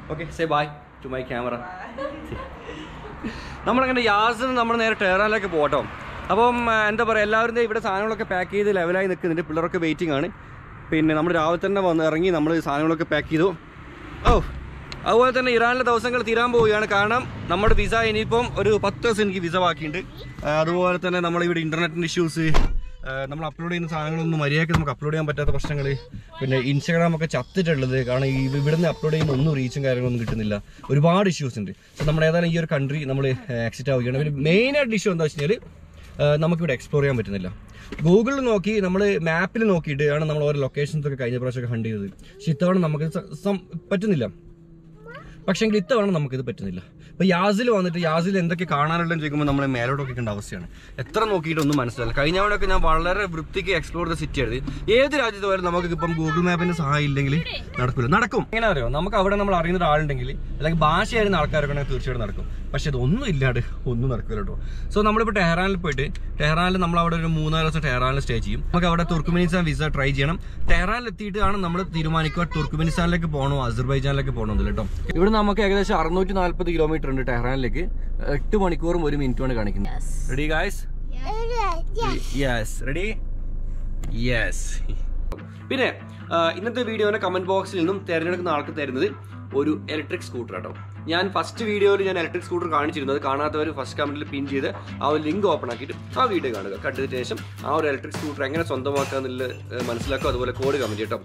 Okay say bye to my camera നമ്മളങ്ങനെ യാസിന് നമ്മൾ നേരെ ടെഹ്റാനിലേക്ക് പോകട്ടോ അപ്പം ആ, എന്താ പറയുക എല്ലാവരും ദേ ഇവിടെ സാധനങ്ങളൊക്കെ പാക്ക് ചെയ്ത് ലെവലായി നിൽക്കുന്നുണ്ട് പിള്ളേരൊക്കെ വെയിറ്റിംഗ് ആണ് പിന്നെ നമ്മൾ രാവിലെ തന്നെ വന്ന് ഇറങ്ങി നമ്മൾ സാധനങ്ങളൊക്കെ പാക്ക് ചെയ്തു ഓ അതുപോലെ തന്നെ ഇറാനിലെ ദിവസങ്ങൾ തീരാൻ പോവുകയാണ് കാരണം നമ്മുടെ വിസ ഇനിയിപ്പം ഒരു പത്ത് ദിവസം എനിക്ക് വിസ ബാക്കിയുണ്ട് ആ, അതുപോലെ തന്നെ നമ്മളിവിടെ ഇന്റർനെറ്റിൻ്റെ ഇഷ്യൂസ് നമ്മൾ അപ്ലോഡ് ചെയ്യുന്ന സാധനങ്ങളൊന്നും മര്യാദയ്ക്ക് നമുക്ക് അപ്ലോഡ് ചെയ്യാൻ പറ്റാത്ത പ്രശ്നങ്ങൾ പിന്നെ ഇൻസ്റ്റാഗ്രാം ഒക്കെ ചത്തിട്ടുള്ളത് കാരണം ഈ ഇവിടുന്ന് അപ്ലോഡ് ചെയ്യുന്ന ഒന്നും റീച്ചും കാര്യങ്ങളൊന്നും കിട്ടുന്നില്ല ഒരുപാട് ഇഷ്യൂസ് ഉണ്ട് സോ നമ്മൾ ഏതായാലും ഈ ഒരു കൺട്രി നമ്മൾ എക്സിറ്റ് ആവുകയാണ് പിന്നെ മെയിനായിട്ട് ഇഷ്യൂ എന്താ വെച്ച് കഴിഞ്ഞാൽ നമുക്കിവിടെ എക്സ്പ്ലോർ ചെയ്യാൻ പറ്റുന്നില്ല ഗൂഗിളിൽ നോക്കി നമ്മൾ മാപ്പിൽ നോക്കിയിട്ട് ആണ് നമ്മൾ ഓരോ ലൊക്കേഷൻസ് ഒക്കെ കഴിഞ്ഞ പ്രാവശ്യമൊക്കെ ഹണ്ട് ചെയ്തത് പക്ഷെ ഇത്തവണ നമുക്ക് സ- സം- പറ്റുന്നില്ല പക്ഷെങ്കിൽ ഇത്തവണ നമുക്കിത് പറ്റുന്നില്ല ഇപ്പൊ യാസിൽ വന്നിട്ട് യാസിൽ എന്തൊക്കെ കാണാനുള്ളതെന്ന് ചോദിക്കുമ്പോൾ നമ്മൾ മേലോട്ട് നോക്കിക്കേണ്ട അവസ്ഥയാണ് എത്ര നോക്കിയിട്ട് ഒന്നും മനസ്സിലാവില്ല കഴിഞ്ഞ തവണയൊക്കെ ഞാൻ വളരെ വൃത്തിക്ക് എക്സ്പ്ലോർ ചെയ്ത സിറ്റി ആയിരുന്നു ഏത് രാജ്യത്ത് പോയാലും നമുക്ക് ഇപ്പം ഗൂഗിൾ മാപ്പിന്റെ സഹായം ഇല്ലെങ്കിൽ നടക്കില്ല നടക്കും എങ്ങനെ അറിയോ നമുക്ക് അവിടെ നമ്മൾ അറിയുന്ന ഒരാളുണ്ടെങ്കിൽ അല്ലെങ്കിൽ ഭാഷ അറിയുന്ന ആൾക്കാരൊക്കെ ഉണ്ടെങ്കിൽ തീർച്ചയായിട്ടും നടക്കും പക്ഷെ ഇതൊന്നും ഇല്ലാണ്ട് ഒന്നും നടക്കില്ല കേട്ടോ സോ നമ്മളിപ്പോൾ ടെഹ്റാനിൽ പോയിട്ട് ടെഹ്റാനിൽ നമ്മൾ അവിടെ ഒരു മൂന്നാല് ദിവസം ടെഹ്റാനിൽ സ്റ്റേ ചെയ്യും നമുക്ക് അവിടെ തുർക്കുമെനിസ്ഥാൻ വിസ ട്രൈ ചെയ്യണം ടെഹ്റാനിൽ എത്തിയിട്ടാണ് നമ്മൾ തീരുമാനിക്കുക തുർക്കുമെനിസ്ഥാനിലേക്ക് പോകണോ അസർബൈജാനിലേക്ക് പോകണോ എന്നില്ല കേട്ടോ ഇവിടെ നമുക്ക് ഏകദേശം അറുന്നൂറ്റി നാല്പത് കിലോമീറ്റർ ഉണ്ട് ടെഹ്റാനിലേക്ക് എട്ട് മണിക്കൂറും ഒരു മിനിറ്റുമാണ് കാണിക്കുന്നത് ready guys yes ready yes പിന്നെ ആ, ഇന്നത്തെ വീഡിയോനെ കമന്റ് ബോക്സിൽ നിന്നും തിരഞ്ഞെടുക്കുന്ന ആൾക്ക് തരുന്നത് ഒരു ഇലക്ട്രിക് സ്കൂട്ടർ കേട്ടോ ഞാൻ ഫസ്റ്റ് വീഡിയോയിൽ ഞാൻ ഇലക്ട്രിക് സ്കൂട്ടർ കാണിച്ചിരുന്നു അത് കാണാത്തവർ ഫസ്റ്റ് കമന്റിൽ പിൻ ചെയ്ത് ആ ഒരു ലിങ്ക് ഓപ്പൺ ആക്കിയിട്ട് ആ വീഡിയോ കാണുക കണ്ടതിന് ശേഷം ആ ഒരു ഇലക്ട്രിക് സ്കൂട്ടർ എങ്ങനെ സ്വന്തമാക്കുക എന്നുള്ളത് ഏഹ്, മനസ്സിലാക്കുക അതുപോലെ കോഡ് കമന്റ് കേട്ടോ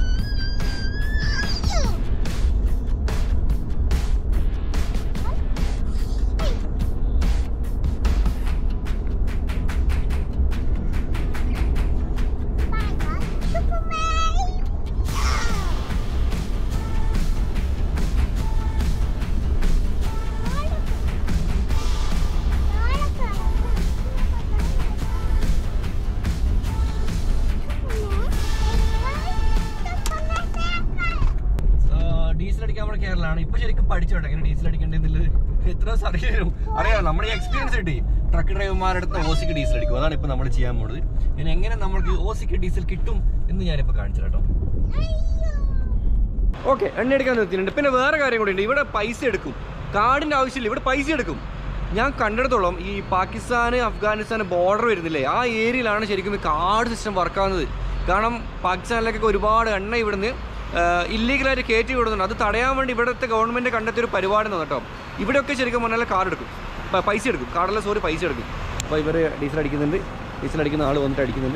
ഡീസൽ അടിക്കാൻ നമ്മുടെ കേരളമാണ് ഇപ്പൊ ശരിക്കും പഠിച്ചോട്ടെ എങ്ങനെ ഡീസൽ അടിക്കേണ്ടത് എത്ര ദിവസം അറിയാം അറിയാം നമ്മുടെ എക്സ്പീരിയൻസ് കിട്ടി ട്രക്ക് ഡ്രൈവർമാരുടെ അടുത്ത് ഓസിക്ക് ഡീസൽ അടിക്കും അതാണ് ഇപ്പൊ നമ്മൾ ചെയ്യാൻ പോകുന്നത് ഇനി എങ്ങനെ നമ്മൾക്ക് ഓസിക്ക് ഡീസൽ കിട്ടും എന്ന് ഞാനിപ്പോ കാണിച്ചു കേട്ടോ ഓക്കെ എണ്ണ എടുക്കാൻ നിർത്തിയിട്ടുണ്ട് പിന്നെ വേറെ കാര്യം കൂടി ഉണ്ട് ഇവിടെ പൈസ എടുക്കും കാർഡിന്റെ ആവശ്യമില്ല ഇവിടെ പൈസ എടുക്കും ഞാൻ കണ്ടിടത്തോളം ഈ പാകിസ്ഥാന് അഫ്ഗാനിസ്ഥാൻ ബോർഡർ വരുന്നില്ലേ ആ ഏരിയയിലാണ് ശരിക്കും ഈ കാർഡ് സിസ്റ്റം വർക്കാവുന്നത് കാരണം പാകിസ്ഥാനിലേക്കൊക്കെ ഒരുപാട് എണ്ണ ഇവിടുന്ന് ഇല്ലീഗലായിട്ട് കയറ്റി വിടുന്നുണ്ട് അത് തടയാൻ വേണ്ടി ഇവിടുത്തെ ഗവൺമെന്റ് കണ്ടെത്തിയ ഒരു പരിപാടി ആണ് കേട്ടോ ഇവിടെയൊക്കെ ശരിക്കും പറഞ്ഞാൽ കാർഡ് എടുക്കും പ- പൈസ എടുക്കും കാർഡല്ല സോറി പൈസ എടുക്കും അപ്പോൾ ഇവർ ഡീസൽ അടിക്കുന്നുണ്ട് ഡീസൽ അടിക്കുന്ന ആൾ വന്നിട്ട് അടിക്കുന്നുണ്ട്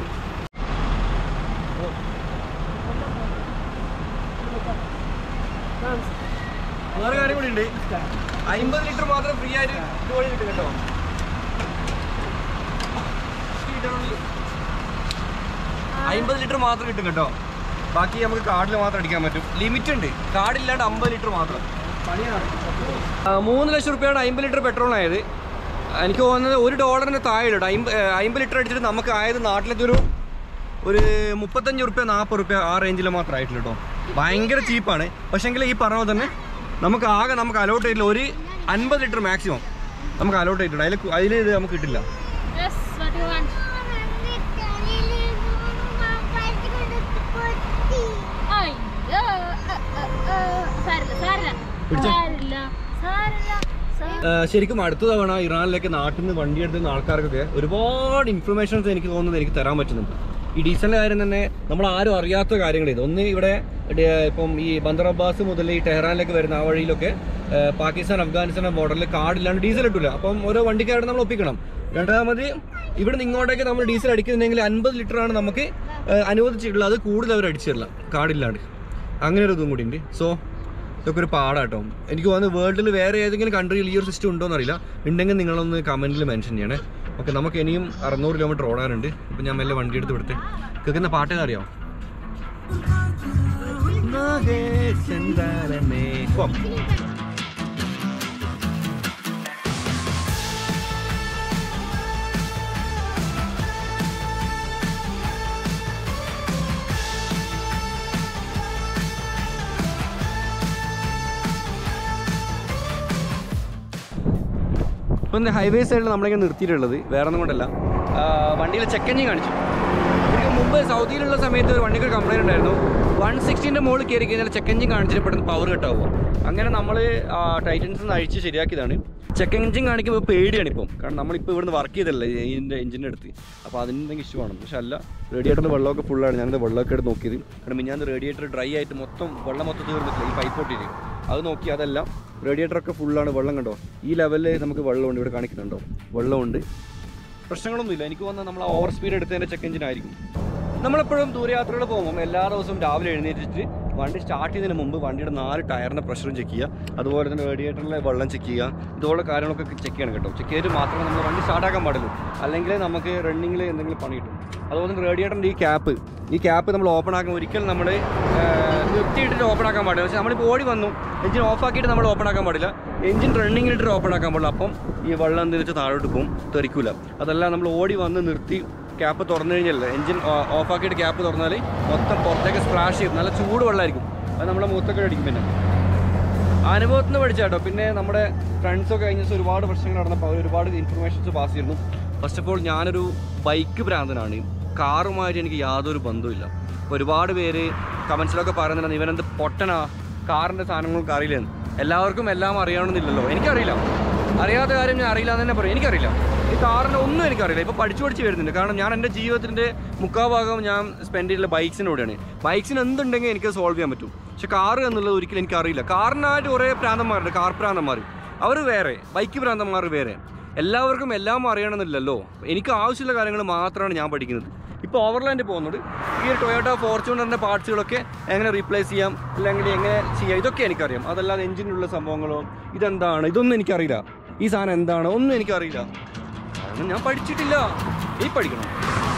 വേറെ കാര്യം കൂടി ഉണ്ട് അമ്പത് ലിറ്റർ മാത്രം ഫ്രീ ആയിട്ട് ഇതുവഴി കിട്ടും കേട്ടോ അമ്പത് ലിറ്റർ മാത്രം കിട്ടും കേട്ടോ ബാക്കി നമുക്ക് കാർഡിൽ മാത്രം അടിക്കാൻ പറ്റും ലിമിറ്റ് ഉണ്ട് കാർഡില്ലാണ്ട് അമ്പത് ലിറ്റർ മാത്രം ആ, മൂന്ന് ലക്ഷം റുപ്യയാണ് അമ്പത് ലിറ്റർ പെട്രോളായത് എനിക്ക് തോന്നുന്നത് ഒരു ഡോളറിന് താഴെ കേട്ടോ അമ്പത് ലിറ്റർ അടിച്ചിട്ട് നമുക്ക് ആയത് നാട്ടിലത്തെ ഒരു ഒരു മുപ്പത്തഞ്ച് റുപ്യ നാൽപ്പത് റുപ്യ ആ റേഞ്ചിൽ മാത്രം ആയിട്ടില്ല കേട്ടോ ഭയങ്കര ചീപ്പാണ് പക്ഷേങ്കിൽ ഈ പറഞ്ഞ പോലെ തന്നെ നമുക്ക് ആകെ നമുക്ക് അലോട്ട് ചെയ്തില്ല ഒരു അൻപത് ലിറ്റർ മാക്സിമം നമുക്ക് അലോട്ട് ചെയ്തിട്ടുണ്ട് അതിൽ അതിൽ ഇത് നമുക്ക് കിട്ടില്ല Yes, what do you want? അയ്യോ അ, അ, അ. സാരില്ല സാരില്ല പിടിച്ചോ. സാരില്ല സാരില്ല സാ- ആ, ശരിക്കും അടുത്ത തവണ ഇറാനിലേക്ക് നാട്ടിൽ നിന്ന് വണ്ടി എടുത്തുന്ന ആൾക്കാർക്കൊക്കെ ഒരുപാട് ഇൻഫർമേഷൻസ് എനിക്ക് തോന്നുന്നത് എനിക്ക് തരാൻ പറ്റുന്നുണ്ട് ഈ ഡീസലിന്റെ കാര്യം തന്നെ നമ്മൾ ആരും അറിയാത്ത കാര്യങ്ങൾ ഇത് ഒന്ന് ഇവിടെ ഡേ- ഇപ്പം ഈ ബന്ദർ അബ്ബാസ് മുതൽ ഈ ടെഹ്റാനിലേക്ക് വരുന്ന ആ വഴിയിലൊക്കെ ആ, പാകിസ്ഥാൻ അഫ്ഗാനിസ്ഥാൻ ബോർഡറിൽ കാർഡ് ഇല്ലാണ്ട് ഡീസൽ കിട്ടില്ല അപ്പം ഓരോ വണ്ടിക്കാരുടെ നമ്മൾ ഒപ്പിക്കണം രണ്ടാമത് ഇവിടെ നിന്ന് ഇങ്ങോട്ടേക്ക് നമ്മൾ ഡീസൽ അടിക്കുന്നുണ്ടെങ്കിൽ അൻപത് ലിറ്റർ ആണ് നമുക്ക് ആ, അനുവദിച്ചിട്ടുള്ളത് അത് കൂടുതൽ അവർ അടിച്ചു തരില്ല കാർഡില്ലാണ്ട് അങ്ങനെ ഒരു ഇതും കൂടി ഉണ്ട് സോ ഇതൊക്കെ ഒരു പാടാട്ടോ എനിക്ക് തോന്നുന്നു വേൾഡിൽ വേറെ ഏതെങ്കിലും കൺട്രിയിൽ ഈ ഒരു സിസ്റ്റം ഉണ്ടോ എന്നറിയില്ല ഉണ്ടെങ്കിൽ നിങ്ങളൊന്ന് കമന്റിൽ മെൻഷൻ ചെയ്യണേ ഓക്കെ നമുക്ക് ഇനിയും അറുന്നൂറ് കിലോമീറ്റർ ഓടാനുണ്ട് ഇപ്പം ഞാൻ മെല്ലെ വണ്ടി എടുത്ത് വിടുത്തെ കേൾക്കുന്ന പാട്ടേന്ന് അറിയാം പോവാം. ഇപ്പം ഇന്ന് ഹൈവേ സൈഡിൽ നമ്മളിങ്ങനെ നിർത്തിയിട്ടുള്ളത് വേറെ ഒന്നും കൊണ്ടല്ല വണ്ടിയിൽ ചെക്ക് എഞ്ചിൻ കാണിച്ചു എനിക്ക് മുമ്പ് സൗദിയിലുള്ള സമയത്ത് ഒരു വണ്ടിക്ക് കംപ്ലൈൻറ്റ് ഉണ്ടായിരുന്നു വൺ സിക്സ്റ്റീൻ്റെ മുകളിൽ കയറി കഴിഞ്ഞാൽ ചെക്ക് എഞ്ചിൻ കാണിച്ചിട്ട് പെട്ടെന്ന് പവർ കട്ടാവുക അങ്ങനെ നമ്മൾ ടൈറ്റൻസ് നിന്ന് അഴിച്ച് ശരിയാക്കിയതാണ് ചെക്ക് എഞ്ചിൻ കാണിക്കുമ്പോൾ പേടിയാണ് ഇപ്പം കാരണം നമ്മളിപ്പോൾ ഇവിടുന്ന് വർക്ക് ചെയ്തല്ലേ ഇതിൻ്റെ എഞ്ചിൻ്റെ അടുത്ത് അപ്പോൾ അതിന് എന്തെങ്കിലും ഇഷ്യൂ ആണ് പക്ഷെ അല്ല റേഡിയേറ്ററിൽ വെള്ളമൊക്കെ ഫുള്ളാണ് ഞാനത് വെള്ളമൊക്കെ എടുത്ത് നോക്കിയത് കാരണം ഞാൻ റേഡിയേറ്റർ ഡ്രൈ ആയിട്ട് മൊത്തം വെള്ളം മൊത്തം തീർന്നിട്ടില്ല ഈ പൈപ്പ് പൊട്ടിയിട്ട് അത് നോക്കി അതെല്ലാം റേഡിയേറ്ററൊക്കെ ഫുള്ളാണ് വെള്ളം കണ്ടോ ഈ ലെവലിൽ നമുക്ക് വെള്ളമുണ്ട് ഇവിടെ കാണിക്കുന്നുണ്ടോ വെള്ളമുണ്ട് പ്രശ്നങ്ങളൊന്നുമില്ല എനിക്ക് വന്ന നമ്മൾ ഓവർ സ്പീഡ് എടുത്തതിൻ്റെ ചെക്ക് എഞ്ചിൻ ആയിരിക്കും നമ്മളെപ്പോഴും ദൂരയാത്രകൾ പോകുമ്പോൾ എല്ലാ ദിവസവും രാവിലെ എഴുന്നേറ്റിട്ട് വണ്ടി സ്റ്റാർട്ട് ചെയ്യുന്നതിന് മുമ്പ് വണ്ടിയുടെ നാല് ടയറിൻ്റെ പ്രഷറും ചെക്ക് ചെയ്യുക അതുപോലെ തന്നെ റേഡിയേറ്ററിലെ വെള്ളം ചെക്ക് ചെയ്യുക ഇതുപോലെ കാര്യങ്ങളൊക്കെ ചെക്ക് ചെയ്യണം കേട്ടോ ചെക്ക് ചെയ്തിട്ട് മാത്രമേ നമ്മൾ വണ്ടി സ്റ്റാർട്ടാക്കാൻ പാടുള്ളൂ അല്ലെങ്കിൽ നമുക്ക് റണ്ണിങ്ങിൽ എന്തെങ്കിലും പണി കിട്ടും അതുപോലെ തന്നെ റേഡിയേറ്ററിൻ്റെ ഈ ക്യാപ്പ് ഈ ക്യാപ്പ് നമ്മൾ ഓപ്പൺ ആക്കാൻ ഒരിക്കലും നമ്മൾ നിർത്തിയിട്ടിട്ട് ഓപ്പൺ ആക്കാൻ പാടില്ല പക്ഷേ നമ്മളിപ്പോൾ ഓടി വന്നു എഞ്ചിൻ ഓഫ് ആക്കിയിട്ട് നമ്മൾ ഓപ്പൺ ആക്കാൻ പാടില്ല എഞ്ചിൻ റണ്ണിങ്ങിലിട്ട് ഓപ്പൺ ആക്കാൻ പാടില്ല അപ്പം ഈ വെള്ളം എന്തെന്ന് വെച്ചാൽ താഴോട്ട് പോകും തെറിക്കൂല അതല്ല നമ്മൾ ഓടി വന്ന് നിർത്തി ക്യാപ്പ് തുറന്നു കഴിഞ്ഞാൽ എഞ്ചിൻ ഓഫ് ആക്കിയിട്ട് ക്യാപ്പ് തുറന്നാൽ മൊത്തം പുറത്തേക്ക് സ്പ്ലാഷ് ചെയ്യും നല്ല ചൂട് വെള്ളമായിരിക്കും അത് നമ്മുടെ മുഖത്തൊക്കെ അടിക്കും പിന്നെ അനുഭവത്തിൽ നിന്ന് പഠിച്ചാട്ടോ പിന്നെ നമ്മുടെ ഫ്രണ്ട്സൊക്കെ കഴിഞ്ഞ ദിവസം ഒരുപാട് പ്രശ്നങ്ങൾ നടന്നപ്പോൾ അവർ ഒരുപാട് ഇൻഫർമേഷൻസ് പാസ് ചെയ്തിരുന്നു ഫസ്റ്റ് ഓഫ് ഓൾ ഞാനൊരു ബൈക്ക് ഭ്രാന്തനാണ് കാറുമായിട്ട് എനിക്ക് യാതൊരു ബന്ധവുമില്ല അപ്പോൾ ഒരുപാട് പേര് കമൻസിലൊക്കെ പറയുന്നുണ്ട് ഇവനെന്ത് പൊട്ടനാ കാറിൻ്റെ സാധനങ്ങൾക്ക് അറിയില്ലെന്ന് എല്ലാവർക്കും എല്ലാം അറിയണമെന്നില്ലല്ലോ എനിക്കറിയില്ല അറിയാത്ത കാര്യം ഞാൻ അറിയില്ല എന്ന് തന്നെ പറയും എനിക്കറിയില്ല ഈ കാറിൻ്റെ ഒന്നും എനിക്കറിയില്ല ഇപ്പോൾ പഠിച്ചു പഠിച്ച് വരുന്നുണ്ട് കാരണം ഞാൻ എൻ്റെ ജീവിതത്തിൻ്റെ മുക്കാൽ ഭാഗം ഞാൻ സ്പെൻഡ് ചെയ്തിട്ടുള്ള ബൈക്സിനോടെയാണ് ബൈക്സിന് എന്തുണ്ടെങ്കിൽ എനിക്ക് സോൾവ് ചെയ്യാൻ പറ്റും പക്ഷെ കാറ് എന്നുള്ളത് ഒരിക്കലും എനിക്കറിയില്ല കാറിനായിട്ട് കുറേ പ്രാന്തന്മാരുണ്ട് കാർ പ്രാന്തന്മാർ അവർ വേറെ ബൈക്ക് പ്രാന്തന്മാർ വേറെ എല്ലാവർക്കും എല്ലാം അറിയണമെന്നില്ലല്ലോ എനിക്ക് ആവശ്യമുള്ള കാര്യങ്ങൾ മാത്രമാണ് ഞാൻ പഠിക്കുന്നത് ഇപ്പോൾ ഓവർലാൻഡ് പോകുന്നത് ഈ ഒരു ടൊയോട്ട ഫോർച്യൂണറിൻ്റെ പാർട്സുകളൊക്കെ എങ്ങനെ റീപ്ലേസ് ചെയ്യാം അല്ലെങ്കിൽ എങ്ങനെ ചെയ്യാം ഇതൊക്കെ എനിക്കറിയാം അതല്ലാതെ എഞ്ചിനുള്ള സംഭവങ്ങളോ ഇതെന്താണ് ഇതൊന്നും എനിക്കറിയില്ല ഈ സാധനം എന്താണ് ഒന്നും എനിക്കറിയില്ല കാരണം ഞാൻ പഠിച്ചിട്ടില്ല ഈ പഠിക്കണം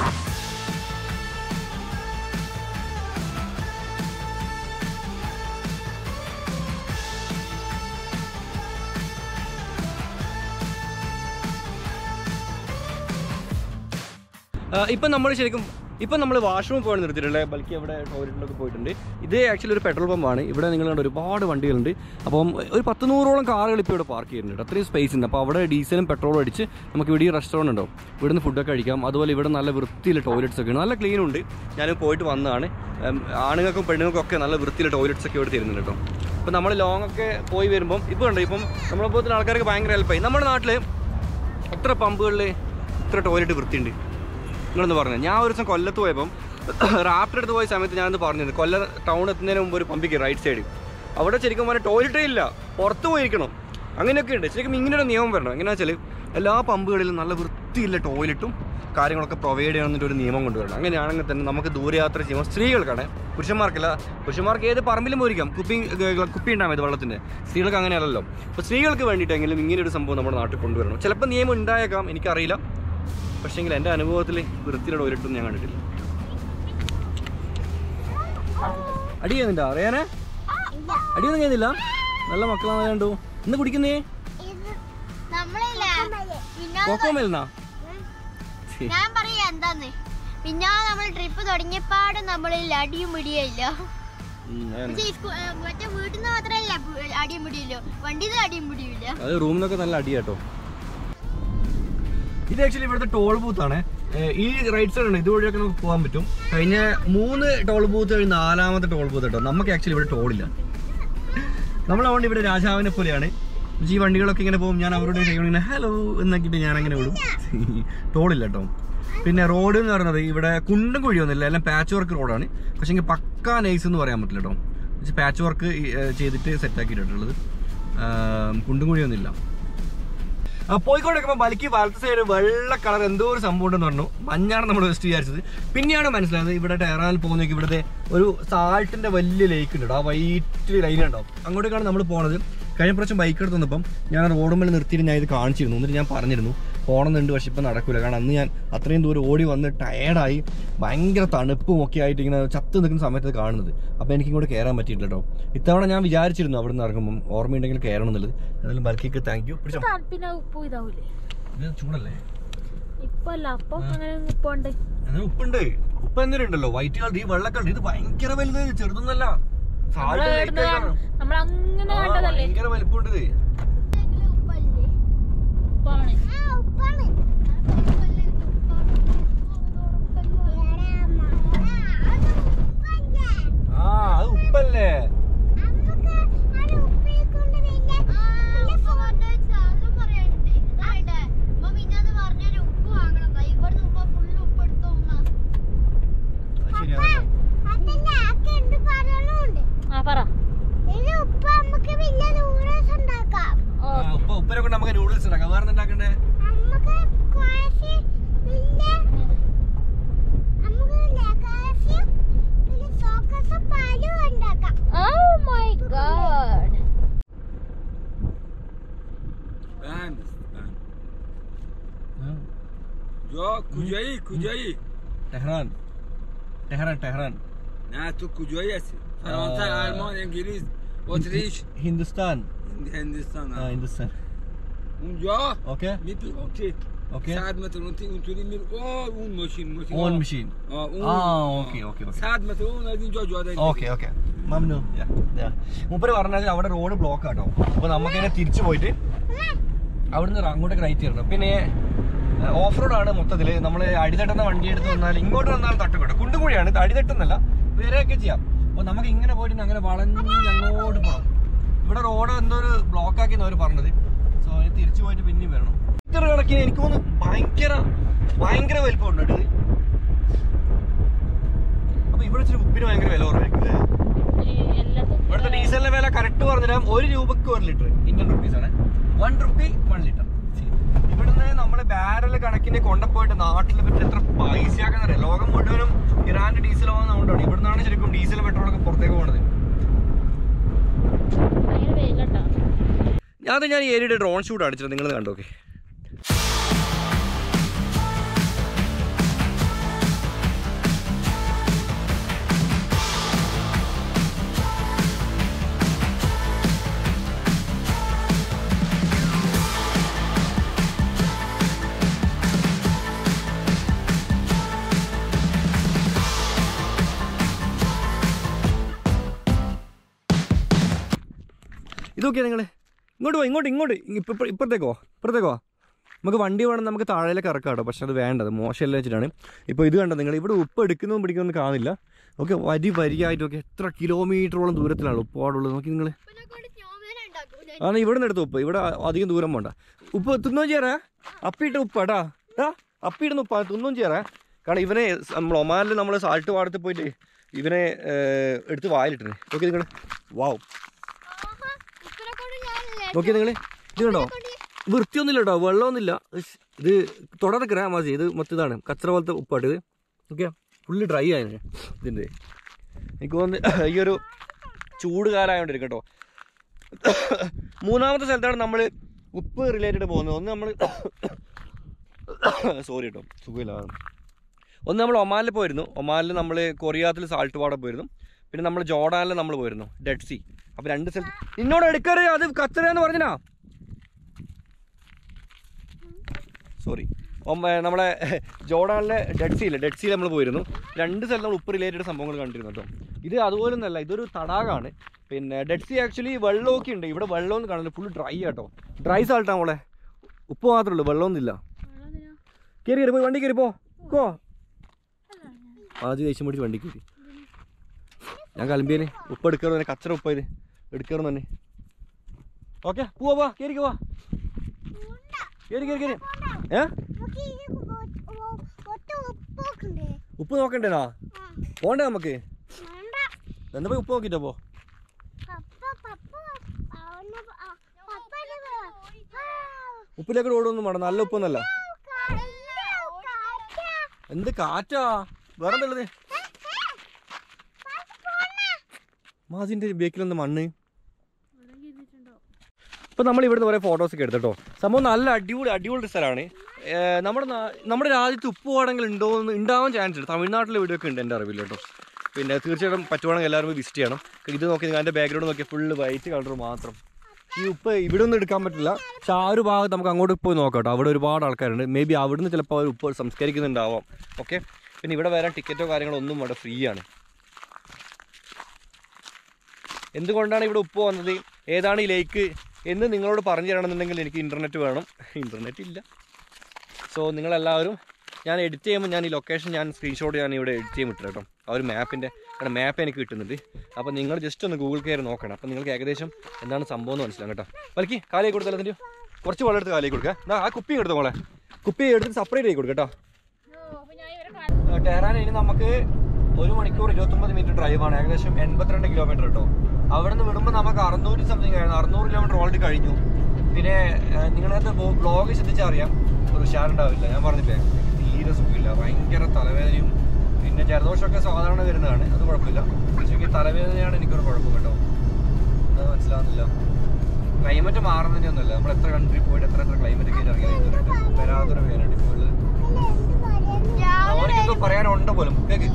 ഇപ്പം നമ്മൾ ശരിക്കും ഇപ്പം നമ്മൾ വാഷ്റൂമിൽ പോയി നിർത്തിയിട്ടില്ലേ ബൽക്കി അവിടെ ടോയ്ലറ്റിലൊക്കെ പോയിട്ടുണ്ട് ഇത് ആക്ച്വലി ഒരു പെട്രോൾ പമ്പാണ് ഇവിടെ നിങ്ങൾ കണ്ട ഒരുപാട് വണ്ടികളുണ്ട് അപ്പം ഒരു പത്ത് നൂറോളം കാറുകൾ ഇപ്പോൾ ഇവിടെ പാർക്ക് ചെയ്യുന്നുണ്ട് അത്രയും സ്പേസ് ഉണ്ട് അപ്പോൾ അവിടെ ഡീസലും പെട്രോളും അടിച്ച് നമുക്ക് ഇവിടെ ഈ റെസ്റ്റോറൻറ്റ് ഉണ്ടോ ഇവിടുന്ന് ഫുഡൊക്കെ കഴിക്കാം അതുപോലെ ഇവിടെ നല്ല വൃത്തിയിലെ ടോയ്ലറ്റ്സ് ഒക്കെ ഉണ്ട് നല്ല ക്ലീൻ ഉണ്ട് ഞാൻ പോയിട്ട് വന്നതാണ് ഉം, ആണുങ്ങൾക്കും പെണ്ണുങ്ങൾക്കും ഒക്കെ നല്ല വൃത്തിയിലെ ടോയ്ലറ്റ്സ് ഒക്കെ ഇവിടെ തരുന്നുണ്ട് കേട്ടോ അപ്പോൾ നമ്മൾ ലോങ് ഒക്കെ പോയി വരുമ്പം ഇപ്പോൾ ഉണ്ട് ഇപ്പം നമ്മളെ പോലത്തെ ആൾക്കാർക്ക് ഭയങ്കര ഹെൽപ്പായി നമ്മുടെ നാട്ടിൽ എത്ര പമ്പുകളിൽ ഇത്ര ടോയ്ലറ്റ് വൃത്തിയുണ്ട് നിങ്ങളൊന്ന് പറഞ്ഞു ഞാൻ ഒരു ദിവസം കൊല്ലത്ത് പോയപ്പം റാപ്പിഡ് എടുത്ത് പോയ സമയത്ത് ഞാനൊന്ന് പറഞ്ഞത് കൊല്ലം ടൗൺ എത്തുന്നതിന് മുമ്പ് ഒരു പമ്പിക്ക് റൈറ്റ് സൈഡ് അവിടെ ശരിക്കും പറഞ്ഞാൽ ടോയ്ലറ്റേ ഇല്ല പുറത്ത് പോയിരിക്കണം അങ്ങനെയൊക്കെ ഉണ്ട് ശരിക്കും ഇങ്ങനെ ഒരു നിയമം വരണം എങ്ങനെയാ വെച്ചാൽ എല്ലാ പമ്പുകളിലും നല്ല വൃത്തിയുള്ള ടോയ്ലറ്റും കാര്യങ്ങളൊക്കെ പ്രൊവൈഡ് ചെയ്യണമെന്നൊരു ഒരു നിയമം കൊണ്ടുവരണം അങ്ങനെയാണെങ്കിൽ തന്നെ നമുക്ക് ദൂരയാത്ര ചെയ്യുമ്പോൾ സ്ത്രീകൾക്കാണ് പുരുഷന്മാർക്കല്ല പുരുഷന്മാർക്ക് ഏത് പറമ്പിലും പോയിരിക്കാം കുപ്പി ഗ- കുപ്പി ഉണ്ടാകും ഇത് വെള്ളത്തിൻ്റെ സ്ത്രീകൾക്ക് അങ്ങനെയല്ലല്ലോ അപ്പോൾ സ്ത്രീകൾക്ക് വേണ്ടിയിട്ടെങ്കിലും ഇങ്ങനെ ഒരു സംഭവം നമ്മുടെ നാട്ടിൽ കൊണ്ടുവരണം ചിലപ്പോൾ നിയമം ഉണ്ടായേക്കാം എനിക്കറിയില്ല പക്ഷേങ്കിൽ എൻ്റെ അനുഭവത്തിൽ വൃത്തിയുടെ ടോയ്ലറ്റും ഞാൻ കണ്ടിട്ടില്ല അടി ചെയ്യുന്നില്ല അറിയാനേ അടിയൊന്നും ചെയ്യുന്നില്ല നല്ല മക്കളാണ് കണ്ടു ഇന്ന് കുടിക്കുന്നേ നമ്മളില്ലേ പിന്നെ കോക്കോ മെൽന്നാ ഞാൻ പറയാ എന്താന്ന് പിന്നെ നമ്മൾ ട്രിപ്പ് തുടങ്ങിയപ്പാട് നമ്മളിൽ അടിയും പിടിയില്ല പക്ഷേ ഈ സ്കൂ- ഏ, മറ്റേ വീട്ടിൽ നിന്ന് മാത്രമല്ല പ്- അടിയും പിടിയില്ലോ വണ്ടിയിൽ നിന്ന് അടിയും പിടിയില്ല അത് റൂമിൽ നിന്നൊക്കെ നല്ല അടി കേട്ടോ ഇത് ആക്ച്വലി ഇവിടുത്തെ ടോൾ ബൂത്ത് ആണ് ഈ റൈറ്റ് സൈഡ് ഉണ്ട് ഇതുവഴിയൊക്കെ നമുക്ക് പോകാൻ പറ്റും കഴിഞ്ഞ മൂന്ന് ടോൾ ബൂത്ത് കഴിഞ്ഞ് നാലാമത്തെ ടോൾ ബൂത്ത് കേട്ടോ നമുക്ക് ആക്ച്വലി ഇവിടെ ടോളില്ല നമ്മളതുകൊണ്ട് ഇവിടെ രാജാവിനെ പോലെയാണ് ഈ വണ്ടികളൊക്കെ ഇങ്ങനെ പോകും ഞാൻ അവരോട് ഇങ്ങനെ ഹലോ എന്നാക്കിയിട്ട് ഞാൻ അങ്ങനെ വിടും ടോളില്ല കേട്ടോ പിന്നെ റോഡ് എന്ന് പറയുന്നത് ഇവിടെ കുണ്ടും കുഴിയൊന്നുമില്ല എല്ലാം പാച്ച് വർക്ക് റോഡാണ് പക്ഷേ എങ്കിൽ പക്കാ നൈസ് എന്ന് പറയാൻ പറ്റില്ല കേട്ടോ പാച്ച് വർക്ക് ചെയ്തിട്ട് സെറ്റ് ആക്കിയിട്ടുള്ളത് കുണ്ടും കുഴിയൊന്നുമില്ല ആ, പോയിക്കൊണ്ടിരിക്കുമ്പോൾ ബലിക്ക് വലത്ത് സൈഡ് വെള്ള കളർ എന്തോ ഒരു സംഭവം ഉണ്ടെന്ന് പറഞ്ഞു മഞ്ഞാണ് നമ്മൾ ഫസ്റ്റ് വിചാരിച്ചത് പിന്നെയാണ് മനസ്സിലായത് ഇവിടെ ടെഹ്റാനിൽ പോകുന്നേക്ക് ഇവിടുത്തെ ഒരു സാൾട്ടിന്റെ വലിയ ലേക്ക് ഉണ്ട് കേട്ടോ. ആ വൈറ്റ് ലൈൻ ഉണ്ടാവും അങ്ങോട്ടേക്കാണ് നമ്മൾ പോണത് കഴിഞ്ഞ പ്രാവശ്യം ബൈക്ക് എടുത്ത് വന്നപ്പം ഞാൻ റോഡ് നിർത്തിയിട്ട് ഞാൻ ഇത് കാണിച്ചിരുന്നു എന്നിട്ട് ഞാൻ പറഞ്ഞിരുന്നു പോകണമെന്നുണ്ട് പക്ഷെ ഇപ്പം നടക്കൂല കാരണം അന്ന് ഞാൻ അത്രയും ദൂരം ഓടി വന്ന് ടയേർഡായി ഭയങ്കര തണുപ്പും ഒക്കെ ആയിട്ട് ഇങ്ങനെ ചത്ത് നിൽക്കുന്ന സമയത്ത് ഇത് കാണുന്നത് അപ്പോൾ എനിക്ക് ഇങ്ങോട്ട് കയറാൻ പറ്റിയിട്ടില്ല കേട്ടോ ഇത്തവണ ഞാൻ വിചാരിച്ചിരുന്നു അവിടെ നിന്ന് ഇറങ്ങുമ്പം ഓർമ്മയുണ്ടെങ്കിൽ കയറണം എന്നുള്ളത് എന്നാലും ബൽക്കിക്ക് താങ്ക് യു പിടിച്ചോ പിന്നെ ഉപ്പ് ഇതാവൂലേ ഇത് ചൂടല്ലേ ഇപ്പൊ അല്ല അപ്പൊ അങ്ങനെ ഉപ്പുണ്ട് അതിന് ഉപ്പുണ്ട് ഉപ്പ് എന്തെങ്കിലും ഉണ്ടല്ലോ വൈറ്റ് കളർ ഈ വെള്ള കളർ ഇത് ഭയങ്കര വലുത് ചെറുതൊന്നല്ല Salt light ആയിട്ടാണ്. നമ്മൾ അങ്ങനെ ആ, കണ്ടതല്ലേ ഭയങ്കര വലിപ്പമുണ്ട് ഇത് ഉപ്പാണ് ആ ഉപ്പ നമുക്ക് വലിയ നൂഡിൽസ് ഉണ്ടാക്കാം ഓ ആ, ഉപ്പ ഉപ്പനെ കൊണ്ട് നമുക്ക് നൂഡിൽസ് ഉണ്ടാക്കാം വേറെ ഉണ്ടാക്കണ്ടേ നമുക്ക് കുറച്ച് വലിയ നമുക്ക് ലഗാസിയും പിന്നെ സോക്കസും പാലും ഉണ്ടാക്കാം oh my god Ben. Ben. Yo کجایی کجایی Tehran Tehran Tehran نه تو کجایی هستی فرانسه آه. آلمان انگلیس اتریش Hindustan هند- هندستان ആ ها. Hindustan اونجا okay میپی اوکی اوکی 100 متر اون اونطوری میره اوه اون ماشین ماشین on آه. മെഷീൻ آه، اون ആ آه. Okay okay okay 100 متر اون از اینجا جاده okay okay മമ്നു മൂപ്പര് പറഞ്ഞാൽ അവിടെ റോഡ് ബ്ലോക്ക് ആട്ടോ അപ്പൊ നമുക്കിങ്ങനെ തിരിച്ചു പോയിട്ട് അവിടുന്ന് അങ്ങോട്ടേക്ക് റൈറ്റ് ചെയ്യണം പിന്നെ ഓഫ് റോഡ് ആണ് മൊത്തത്തില് നമ്മൾ അടിതട്ടുന്ന വണ്ടി എടുത്ത് വന്നാൽ ഇങ്ങോട്ട് വന്നാൽ തട്ടുകട്ടോ കുണ്ടുകുഴിയാണ് ഇത് അടിതട്ടുന്നല്ല വേറെയൊക്കെ ചെയ്യാം അപ്പൊ നമുക്ക് ഇങ്ങനെ പോയിട്ട് അങ്ങനെ വളഞ്ഞ് അങ്ങോട്ട് പോകണം ഇവിടെ റോഡ് എന്തോ ഒരു ബ്ലോക്ക് ആക്കി അവർ പറഞ്ഞത് സോ അതിന് തിരിച്ചു പോയിട്ട് പിന്നെയും വരണം ഇത്ര കണക്കിന് എനിക്ക് തോന്നുന്നു ഭയങ്കര ഭയങ്കര വലിപ്പമുണ്ട് കേട്ടോ ഇത് അപ്പൊ ഇവിടെ ഇച്ചിരി ഉപ്പിന് ഭയങ്കര വില കുറവായിരിക്കും അല്ലേ ഇവിടുത്തെ ഡീസലിന്റെ വില കറക്റ്റ് പറഞ്ഞുതരാം ഒരു രൂപക്ക് ഒരു ലിറ്റർ ഇന്ത്യൻ റുപ്പീസ് ആണ് വൺ റുപ്പി വൺ ലിറ്റർ ഇവിടുന്ന് നമ്മള് ബാരൽ കണക്കിന് കൊണ്ടുപോയിട്ട് നാട്ടിൽ പറ്റി എത്ര പൈസയാക്കുന്നറിയാം ലോകം മുഴുവനും ഇറാന്റെ ഡീസൽ വാങ്ങുന്നതുകൊണ്ടാണ് ഇവിടുന്നാണ് ശരിക്കും ഡീസൽ പെട്രോൾ ഒക്കെ പുറത്തേക്ക് പോകുന്നത് ഭയങ്കര വെയിലട്ടോ അത് ഞാൻ ഈ ഏരിയയുടെ ഡ്രോൺ ഷൂട്ട് അടിച്ചിട്ട് നിങ്ങൾ കണ്ടോക്കെ ഇതൊക്കെ നിങ്ങൾ ഇങ്ങോട്ട് പോ ഇങ്ങോട്ട് ഇങ്ങോട്ട് ഇപ്പൊ ഇപ്പൊ- ഇപ്പുറത്തേക്കോ ഇപ്പുറത്തേക്കോ നമുക്ക് വണ്ടി വേണം നമുക്ക് താഴേലേക്ക് ഇറക്കാം കേട്ടോ പക്ഷെ അത് വേണ്ടത് മോശമല്ല വെച്ചിട്ടാണ് ഇപ്പോൾ ഇത് കണ്ടോ നിങ്ങൾ ഇവിടെ ഉപ്പ് എടുക്കുന്നതും പിടിക്കുന്നതും കാണില്ല ഓക്കെ വരി വരിയായിട്ടൊക്കെ എത്ര കിലോമീറ്ററോളം ദൂരത്തിലാണ് ഉപ്പ് പാടുള്ളത് നോക്കി നിങ്ങൾ ഉപ്പിനെ കൊണ്ട് സ്നോമാൻ ഉണ്ടാക്കും ആണ് ഇവിടെ നിന്ന് എടുത്ത ഉപ്പ് ഇവിടെ അധികം ദൂരം പോണ്ട ഉപ്പ് തിന്നോ ചേരാ അപ്പിയിട്ട ഉപ്പാടാ ആ അപ്പിയിടുന്ന ഉപ്പാ തിന്നോ ചേരാ കാരണം ഇവനെ നമ്മൾ ഒമാനിൽ നമ്മൾ സാൾട്ട് പാടത്ത് പോയിട്ട് ഇവനെ ഏർ, എടുത്ത് വായിലിട്ടിന് നോക്കി നിങ്ങൾ വാവ് ആഹാ, ഉപ്പിനെ കൊണ്ട് ഞാൻ നോക്കി നിങ്ങൾ ഇത് കണ്ടോ വൃത്തിയൊന്നുമില്ല കേട്ടോ വെള്ളമൊന്നുമില്ല ഇസ്, ഇത് തുടർക്കറ മാസി ഇത് മൊത്തം ഇതാണ് കച്ചറ പോലത്തെ ഉപ്പാട്ട് ഇത് ഓക്കെ ഫുള്ളി ഡ്രൈ ആയിരുന്നു ഇതിൻ്റെ എനിക്ക് തോന്നുന്നു ഈ ഒരു ചൂട് കാലമായോണ്ടിരിക്കും കേട്ടോ മൂന്നാമത്തെ സ്ഥലത്താണ് നമ്മൾ ഉപ്പ് റിലേറ്റഡ് പോകുന്നത് ഒന്ന് നമ്മൾ സോറി കേട്ടോ സുഖമില്ല ഒന്ന് നമ്മൾ ഒമാനിൽ പോയിരുന്നു ഒമാനിൽ നമ്മൾ കൊറിയാത്തിൽ സാൾട്ട് വാട പോയിരുന്നു പിന്നെ നമ്മൾ ജോർഡാനിൽ നമ്മൾ പോയിരുന്നു ഡെഡ് സി അപ്പോൾ രണ്ട് സ്ഥലത്ത് നിന്നോട് എടുക്കരുത് അത് കച്ചറയാന്ന് പറഞ്ഞനാ സോറി നമ്മളെ ജോർഡാനിലെ ഡെഡ് സീല് ഡെഡ് സീൽ നമ്മൾ പോയിരുന്നു രണ്ട് സ്ഥലത്ത് നമ്മൾ ഉപ്പ് റിലേറ്റഡ് സംഭവങ്ങൾ കണ്ടിരുന്നു കേട്ടോ ഇത് അതുപോലെ ഒന്നല്ല ഇതൊരു തടാകമാണ് പിന്നെ ഡെഡ് സീ ആക്ച്വലി വെള്ളമൊക്കെ ഉണ്ട് ഇവിടെ വെള്ളമൊന്നും കാണില്ല ഫുൾ ഡ്രൈ ആട്ടോ ഡ്രൈ സാൾട്ടാ നമ്മളെ ഉപ്പ് മാത്രമേ ഉള്ളൂ വെള്ളമൊന്നുമില്ല കയറി കയറി പോയി വണ്ടി കയറി പോ കോ ആദ്യം ദേഷ്യം പിടിച്ച് വണ്ടി കയറി ഞാൻ കലമ്പിയന് ഉപ്പ് എടുക്കാറ് തന്നെ കച്ചറ ഉപ്പ് ഇത് എടുക്കാറ് തന്നെ ഓക്കെ പോവാ പോവാ കയറി പോവാ കയറി കയറി കയറി ഏ നമുക്ക് ഈ ഒ- ഒ- ഒറ്റ ഉപ്പൊക്കെ ഉപ്പ് നോക്കണ്ടേനാ പോണ്ടേ നമുക്ക് വേണ്ട എന്നാ പോയി ഉപ്പ് നോക്കിട്ടോ പോ പപ്പ പപ്പ അവന് ആ, പപ്പന് വേ- ആ, ഉപ്പിലേക്ക് റോഡൊന്നും വേണ്ട നല്ല ഉപ്പൊന്നല്ല കാറ്റാ, കാറ്റാ. എന്ത് കാറ്റാ വേറെ എന്തുള്ളത് മാസിന്റെ ബേക്കിലൊന്ന് മണ്ണ് ഇപ്പൊ നമ്മൾ ഇവിടുന്ന് കുറെ ഫോട്ടോസ് ഒക്കെ എടുത്തോ സംഭവം നല്ല അടിപൊളി അടിപൊളി സ്ഥലമാണ് ഏർ നമ്മുടെ നാ- നമ്മുടെ രാജ്യത്ത് ഉപ്പ് പാടങ്ങൾ ഉണ്ടോ എന്ന് ഉണ്ടാവാൻ ചാൻസ് ഉണ്ട് തമിഴ്നാട്ടിലെ വീഡിയോ ഒക്കെ ഉണ്ട് എൻ്റെ അറിവില്ല കേട്ടോ പിന്നെ തീർച്ചയായിട്ടും പറ്റുവാണെങ്കിൽ എല്ലാവരും പോയി വിസിറ്റ് ചെയ്യണം ഇത് നോക്കി എൻ്റെ ബാക്ക്ഗ്രൗണ്ട് നോക്കിയാൽ ഫുള്ള് വൈറ്റ് കളർ മാത്രം ഈ ഉപ്പ് ഇവിടെ ഒന്നും എടുക്കാൻ പറ്റില്ല പക്ഷെ ആ ഒരു ഭാഗത്ത് നമുക്ക് അങ്ങോട്ട് പോയി നോക്കാം കേട്ടോ അവിടെ ഒരുപാട് ആൾക്കാരുണ്ട് മേ ബി അവിടുന്ന് ചിലപ്പോൾ അവർ ഉപ്പ് സംസ്കരിക്കുന്നുണ്ടാവാം ഓക്കെ പിന്നെ ഇവിടെ വരാൻ ടിക്കറ്റോ കാര്യങ്ങളോ ഒന്നും ഇവിടെ ഫ്രീ ആണ് എന്തുകൊണ്ടാണ് ഇവിടെ ഉപ്പ് വന്നത് ഏതാണ് ഈ ലേക്ക് എന്ന് നിങ്ങളോട് പറഞ്ഞു തരണമെന്നുണ്ടെങ്കിൽ എനിക്ക് ഇൻ്റർനെറ്റ് വേണം ഇൻ്റർനെറ്റ് ഇല്ല സോ നിങ്ങളെല്ലാവരും ഞാൻ എഡിറ്റ് ചെയ്യുമ്പോൾ ഞാൻ ഈ ലൊക്കേഷൻ ഞാൻ സ്ക്രീൻഷോട്ട് ഞാൻ ഇവിടെ എഡിറ്റ് ചെയ്യാൻ വിട്ടു കേട്ടോ ആ ഒരു മാപ്പിൻ്റെ കാരണം മാപ്പ് എനിക്ക് കിട്ടുന്നുണ്ട് അപ്പോൾ നിങ്ങൾ ജസ്റ്റ് ഒന്ന് ഗൂഗിൾ കയറി നോക്കണം അപ്പോൾ നിങ്ങൾക്ക് ഏകദേശം എന്താണ് സംഭവം എന്ന് മനസ്സിലാവും കേട്ടോ വലിക്ക് കാലേ കൊടുത്താലോ അതിൻ്റെ കുറച്ച് വെള്ളം എടുത്ത് കാലേ കൊടുക്കുക എന്നാ ആ കുപ്പി എടുത്തോ മോളെ കുപ്പി എടുത്ത് സെപ്പറേറ്റ് ആയി കൊടുക്കുക കേട്ടോ ടെഹ്റാൻ ഇനി നമുക്ക് ഒരു മണിക്കൂർ ഇരുപത്തൊമ്പത് മിനിറ്റ് ഡ്രൈവാണ് ഏകദേശം എൺപത്തിരണ്ട് കിലോമീറ്റർ കേട്ടോ അവിടെ നിന്ന് വിടുമ്പോൾ നമുക്ക് അറുന്നൂറ്റി സംതിങ് ആയിരുന്നു അറുന്നൂറ് കിലോമീറ്റർ ഓൾറെഡി കഴിഞ്ഞു പിന്നെ ഏഹ്, നിങ്ങളത് ബ്ലോഗ് ശ്രദ്ധിച്ചാൽ അറിയാം ഒരു ഉഷാറുണ്ടാവില്ല ഞാൻ പറഞ്ഞില്ലേ എനിക്ക് തീരെ സുഖമില്ല ഭയങ്കര തലവേദനയും പിന്നെ ജലദോഷമൊക്കെ സാധാരണ വരുന്നതാണ് അത് കുഴപ്പമില്ല പക്ഷേ എനിക്ക് തലവേദനയാണ് എനിക്കൊരു കുഴപ്പം കേട്ടോ അത് മനസ്സിലാവുന്നില്ല ക്ലൈമറ്റ് മാറുന്നതിന്റെ ഒന്നുമല്ല നമ്മൾ എത്ര കൺട്രി പോയിട്ട് എത്ര എത്ര ക്ലൈമറ്റ് ഒക്കെ ഇറങ്ങി വരാത്തൊരു വേനുണ്ട് ഇപ്പോൾ ഉള്ളത് രാവിലെ അവനൊക്കെ പറയാനുണ്ട് പോലും കേക്ക്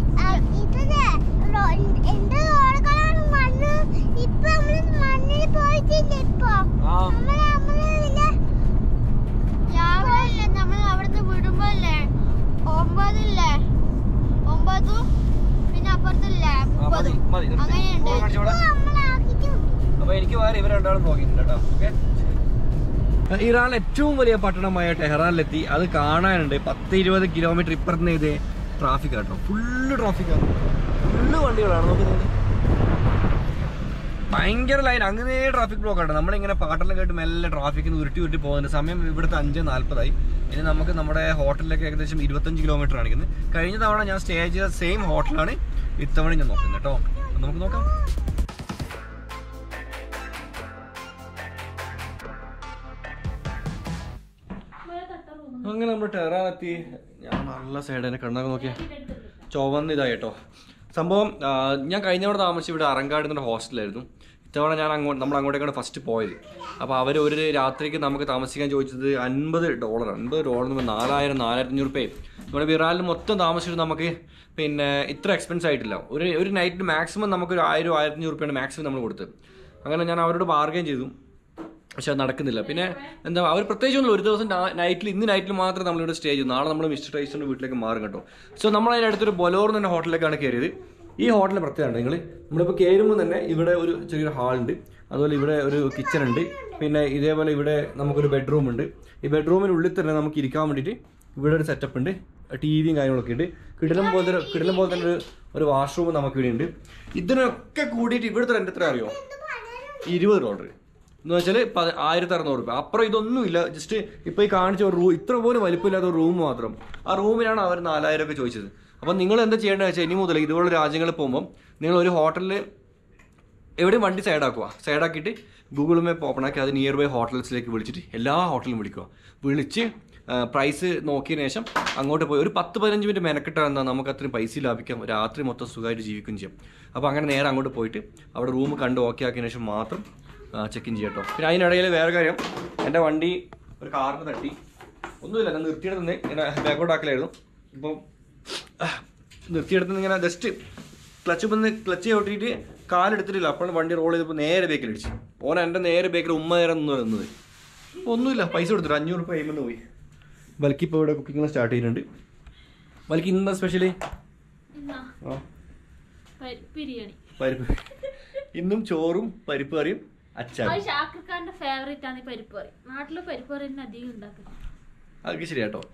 എന്ത് ഓടക്കളാണ് മണ്ണ് ഇപ്പൊ നമ്മള് മണ്ണിൽ പോയിട്ടില്ല ഇപ്പൊ ആ നമ്മള് നമ്മള് പിന്നെ രാവിലെ നമ്മൾ അവിടുന്ന് വിടുമ്പോ അല്ലേ ഒമ്പതില്ലേ ഒമ്പതും പിന്നെ അപ്പുറത്തില്ലേ ആ, മതി മുപ്പതും മതി നിർത്തി. അങ്ങനെയുണ്ട് ഓ, കാണിച്ചോ ഇവിടെ. അപ്പൊ എനിക്ക് വേറെ ഇവർ രണ്ടാളും നോക്കിയിട്ടുണ്ട് കേട്ടോ ഓക്കെ ഇറാനിലെ ഏറ്റവും വലിയ പട്ടണമായ ടെഹ്റാനിലെത്തി അത് കാണാനുണ്ട് പത്ത് ഇരുപത് കിലോമീറ്റർ ഇപ്പുറത്ത് ഇത് ട്രാഫിക് കേട്ടോ ഫുള്ള് ട്രാഫിക്കാണ് ഫുള്ള് വണ്ടികളാണ് നോക്കുന്നത് ഭയങ്കര ലൈൻ അങ്ങനെ ട്രാഫിക് ബ്ലോക്ക് ആണ് നമ്മളിങ്ങനെ പാട്ടെല്ലാം കേട്ട് മെല്ലെ ട്രാഫിക്കിൽ ഉരുട്ടി ഉരുട്ടി പോകുന്നുണ്ട് സമയം ഇവിടുത്തെ അഞ്ച് നാൽപ്പതായി ഇനി നമുക്ക് നമ്മുടെ ഹോട്ടലിലേക്ക് ഏകദേശം ഇരുപത്തഞ്ച് കിലോമീറ്റർ കാണിക്കുന്നത് കഴിഞ്ഞ തവണ ഞാൻ സ്റ്റേ ചെയ്ത സെയിം ഹോട്ടലാണ് ഇത്തവണ ഞാൻ നോക്കുന്നത് കേട്ടോ അപ്പൊ നമുക്ക് നോക്കാം അങ്ങനെ നമ്മൾ ടെറാനെത്തി ഞാൻ നല്ല സൈഡ് തന്നെ കണ്ണൊക്കെ നോക്കിയാ ചുവന്ന ഇതായി കേട്ടോ സംഭവം ആ, ഞാൻ കഴിഞ്ഞ തവണ താമസിച്ച് ഇവിടെ അറങ്കാട് എന്നൊരു ഹോസ്റ്റലായിരുന്നു ഇത്തവണ ഞാൻ അങ്ങോട്ട് നമ്മൾ അങ്ങോട്ടേക്കാണ് ഫസ്റ്റ് പോയത് അപ്പോൾ അവർ ഒരു രാത്രിക്ക് നമുക്ക് താമസിക്കാൻ ചോദിച്ചത് അൻപത് ഡോളർ അൻപത് ഡോളർ എന്ന് പറഞ്ഞാൽ നാലായിരം നാലായിരത്തി അഞ്ഞൂറ് രൂപയും നമ്മുടെ വിറാലിൽ മൊത്തം താമസിച്ചിട്ട് നമുക്ക് പിന്നെ ഇത്ര എക്സ്പെൻസ് ആയിട്ടില്ല ഒരു ഒരു നൈറ്റിന് മാക്സിമം നമുക്കൊരു ആയിരം ആയിരത്തി അഞ്ഞൂറ് രൂപയാണ് മാക്സിമം നമ്മൾ കൊടുത്തത് അങ്ങനെ ഞാൻ അവരോട് ബാർഗൈൻ ചെയ്തു പക്ഷെ അത് നടക്കുന്നില്ല പിന്നെ എന്താ അവർ പ്രത്യേകിച്ചൊന്നുമില്ല ഒരു ദിവസം നൈറ്റിൽ ഇന്ന് നൈറ്റിൽ മാത്രമേ നമ്മളിവിടെ സ്റ്റേ ചെയ്തു നാളെ നമ്മൾ മിസ്റ്റർ ടൈസന്റെ വീട്ടിലേക്ക് മാറും കേട്ടോ സോ നമ്മൾ അതിൻ്റെ അടുത്തൊരു ബൊലോർ എന്ന ഹോട്ടലിലേക്കാണ് കയറിയത് ഈ ഹോട്ടലിന്റെ പ്രത്യേകത നിങ്ങൾ നമ്മളിപ്പോൾ കയറുമ്പോൾ തന്നെ ഇവിടെ ഒരു ചെറിയൊരു ഹാളുണ്ട് അതുപോലെ ഇവിടെ ഒരു കിച്ചൺ ഉണ്ട് പിന്നെ ഇതേപോലെ ഇവിടെ നമുക്കൊരു ബെഡ്റൂം ഉണ്ട് ഈ ബെഡ്റൂമിനുള്ളിൽ തന്നെ നമുക്ക് ഇരിക്കാൻ വേണ്ടിയിട്ട് ഇവിടെ ഒരു സെറ്റപ്പ് ഉണ്ട് ടി വിയും കാര്യങ്ങളൊക്കെ ഉണ്ട് കിടിലം പോലത്തെ ഒരു- കിടിലം പോലെ തന്നെ ഒരു ഒരു വാഷ്റൂം നമുക്ക് ഇവിടെ ഉണ്ട് ഇതിനൊക്കെ കൂടിയിട്ട് ഇവിടുത്തെ റെന്റ് എത്ര അറിയോ ഇരുപത് ഡോളർ എന്ന് വെച്ചാൽ ആയിരത്തി അറുന്നൂറ് രൂപ അപ്പുറം ഇതൊന്നും ഇല്ല ജസ്റ്റ് ഇപ്പൊ ഈ കാണിച്ച ഒരു റൂം ഇത്ര പോലും വലിപ്പമില്ലാത്ത ഒരു റൂം മാത്രം ആ റൂമിനാണ് അവർ നാലായിരം ഒക്കെ ചോദിച്ചത് അപ്പം നിങ്ങൾ എന്താ ചെയ്യേണ്ടത് വെച്ചാൽ ഇനി മുതൽ ഇതുപോലുള്ള രാജ്യങ്ങളിൽ പോകുമ്പോൾ നിങ്ങൾ ഒരു ഹോട്ടലിൽ എവിടെയും വണ്ടി സൈഡാക്കുക സൈഡാക്കിയിട്ട് ഗൂഗിൾ മാപ്പ് ഓപ്പൺ ആക്കി അത് നിയർ ബൈ ഹോട്ടൽസിലേക്ക് വിളിച്ചിട്ട് എല്ലാ ഹോട്ടലും വിളിക്കുക വിളിച്ച് പ്രൈസ് നോക്കിയതിന് ശേഷം അങ്ങോട്ട് പോയി ഒരു പത്ത് പതിനഞ്ച് മിനിറ്റ് മെനക്കെട്ടാൽ എന്താ നമുക്ക് അത്രയും പൈസ ലാഭിക്കാം രാത്രി മൊത്തം സുഖമായിട്ട് ജീവിക്കുകയും ചെയ്യാം അപ്പോൾ അങ്ങനെ നേരെ അങ്ങോട്ട് പോയിട്ട് അവിടെ റൂം കണ്ട് ഓക്കെ ആക്കിയതിന് ശേഷം മാത്രം ചെക്ക് ഇൻ ചെയ്യട്ടോ പിന്നെ അതിനിടയിൽ വേറെ കാര്യം എൻ്റെ വണ്ടി ഒരു കാറിന് തട്ടി ഒന്നുമില്ല ഞാൻ നിർത്തിയെടുത്ത് നിന്ന് ഇങ്ങനെ ബാക്കോട്ട് ആക്കലായിരുന്നു ഇപ്പം നിർത്തിയെടുത്ത് ഇങ്ങനെ ജസ്റ്റ് ക്ലച്ച് വന്ന് ക്ലച്ച് ചവിട്ടിയിട്ട് കാലെടുത്തിട്ടില്ല അപ്പോൾ വണ്ടി റോൾ ചെയ്തപ്പോൾ നേരെ ബേക്കിൽ അടിച്ചു ഓൻ എൻ്റെ നേരെ ബേക്കിൽ ഉമ്മ നേരം നിന്ന് നിന്നത് ഒന്നുമില്ല പൈസ കൊടുത്തിട്ട് അഞ്ഞൂറ് രൂപ പേയ്മെന്റ് പോയി ബൽക്കി ഇപ്പോൾ ഇവിടെ കുക്കിംഗ് സ്റ്റാർട്ട് ചെയ്യുന്നുണ്ട് ബൽക്കി ഇന്നെന്താ സ്പെഷ്യലി ഇന്നാ ആ പരി- ബിരിയാണി പരിപ്പ് ഇന്നും ചോറും പരിപ്പ് കറിയും അച്ചാറും അത് ഷാക്കിർ ഖാന്റെ ഫേവറേറ്റ് ആണ് ഈ പരിപ്പ് കറി നാട്ടില് പരിപ്പ് കറി തന്നെ അധികം ഉണ്ടാക്കുന്നത് അതൊക്കെ ശരി കേട്ടോ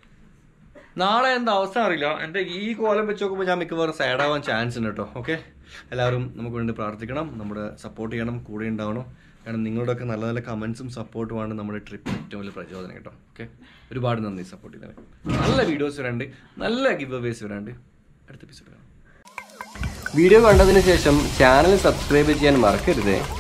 നാളെ എന്താ അവസ്ഥ അറിയില്ല എൻ്റെ ഈ കോലം വെച്ച് നോക്കുമ്പോൾ ഞാൻ മിക്കവാറും സാഡ് ആവാൻ ചാൻസ് ഉണ്ട് കേട്ടോ ഓക്കെ എല്ലാവരും നമുക്ക് വേണ്ടി പ്രാർത്ഥിക്കണം നമ്മുടെ സപ്പോർട്ട് ചെയ്യണം കൂടെ ഉണ്ടാവണം കാരണം നിങ്ങളുടെയൊക്കെ നല്ല നല്ല കമൻസും സപ്പോർട്ടുമാണ് നമ്മുടെ ട്രിപ്പിന് ഏറ്റവും വലിയ പ്രചോദനം കേട്ടോ ഓക്കെ ഒരുപാട് നന്ദി സപ്പോർട്ട് ചെയ്തത് നല്ല വീഡിയോസ് വരാണ്ട് നല്ല ഗിവ് അവേസ് വരാണ്ട് അടുത്ത എപ്പിസോഡ് കാണാം വീഡിയോ കണ്ടതിന് ശേഷം ചാനൽ സബ്സ്ക്രൈബ് ചെയ്യാൻ മറക്കരുത്